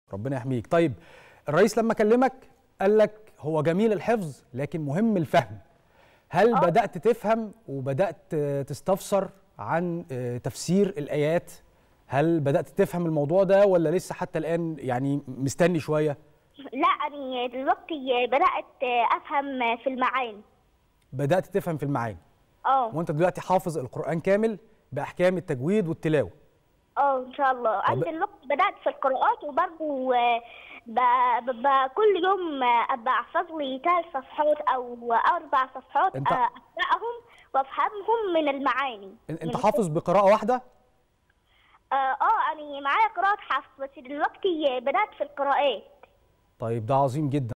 ربنا يحميك طيب الرئيس لما كلمك قال لك هو جميل الحفظ لكن مهم الفهم هل آه. بدأت تفهم وبدأت آه، تستفسر عن آه، تفسير الآيات هل بدأت تفهم الموضوع ده ولا لسه حتى الآن يعني مستني شوية لا أنا دلوقتي بدأت أفهم في المعاني بدأت تفهم في المعاني اه وانت دلوقتي حافظ القرآن كامل بأحكام التجويد والتلاوة اه إن شاء الله أنا طب- دلوقتي بدأت في القراءات وبرضه آه، ب- ب- ب- كل يوم آه، أبقى أحفظ لي ثلاث صفحات أو أربع صفحات أنت- آه، أقرأهم وأفهمهم من المعاني انت من- حافظ بقراءة واحدة اه اه أنا معايا قراءة حفظ بس دلوقتي بدأت في القراءات طيب ده عظيم جدا